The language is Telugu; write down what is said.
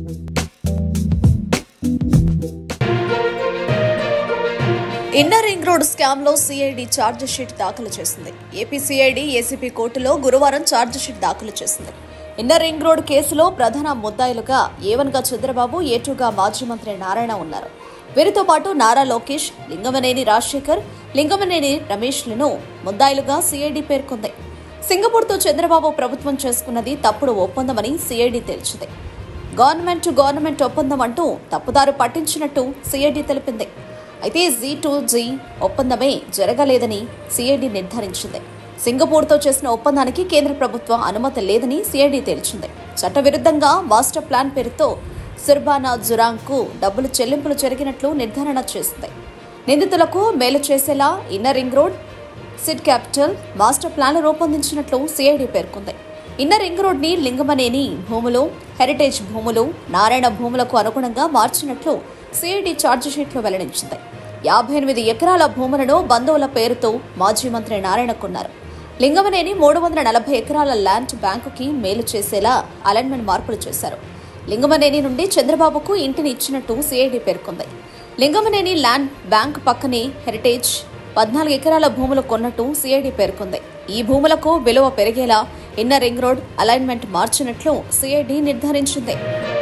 ఇన్నర్ రింగ్ రోడ్ స్కామ్ లో సిఐడి ఛార్జ్ షీట్ దాఖలు చేసింది ఏపీ సిఐడి ఏసీపీ కోర్టులో గురువారం ఛార్జ్ షీట్ దాఖలు చేసింది ఇన్నర్ రింగ్ రోడ్ కేసులో ప్రధాన ముద్దాయిలుగా ఏవన్ గా చంద్రబాబు ఏటుగా మాజీ మంత్రి నారాయణ ఉన్నారు వీరితో పాటు నారా లోకేష్ లింగమనేని రాజశేఖర్ లింగమనేని రమేష్లను ముద్దాయిలుగా సిఐడి పేర్కొంది సింగపూర్తో చంద్రబాబు ప్రభుత్వం చేసుకున్నది తప్పుడు ఒప్పందమని సిఐడి తేల్చింది గవర్నమెంట్ టు గవర్నమెంట్ ఒప్పందం అంటూ తప్పుదారు పట్టించినట్టు సిఐడి తెలిపింది అయితే జీ టు జీ ఒప్పందమే జరగలేదని సిఐడి నిర్ధారించింది సింగపూర్తో చేసిన ఒప్పందానికి కేంద్ర ప్రభుత్వం అనుమతి లేదని సిఐడి తేల్చింది చట్టవిరుద్ధంగా మాస్టర్ ప్లాన్ పేరుతో సుర్బానా జురాంగ్కు డబ్బులు చెల్లింపులు జరిగినట్లు నిర్ధారణ చేసింది నిందితులకు మేలు చేసేలా inner ring road seed capital master plan రూపొందించినట్లు సిఐడి పేర్కొంది ఇన్నర్ రింగ్ రోడ్ ని లింగమనేని భూములు హెరిటేజ్ భూములు నారాయణ భూములకు అనుగుణంగా మార్చినట్లు సిఐడి ఛార్జిషీట్లో వెల్లడించింది యాభై ఎనిమిది ఎకరాల భూములను బంధువుల పేరుతో మాజీ మంత్రి నారాయణ కొన్నారు లింగమనేని మూడు వందల నలభై ఎకరాల ల్యాండ్ బ్యాంకుకి మేలు చేసేలా అలైన్మెంట్ మార్పులు చేశారు లింగమనేని నుండి చంద్రబాబుకు ఇంటిని ఇచ్చినట్టు సిఐడి పేర్కొంది లింగమనేని ల్యాండ్ బ్యాంక్ పక్కనే హెరిటేజ్ పద్నాలుగు ఎకరాల భూములు కొన్నట్టు సిఐడి పేర్కొంది ఈ భూములకు విలువ పెరిగేలా ఇన్నర్ రింగ్ రోడ్ అలైన్మెంట్ మార్చినట్లు సిఐడి నిర్ధారించింది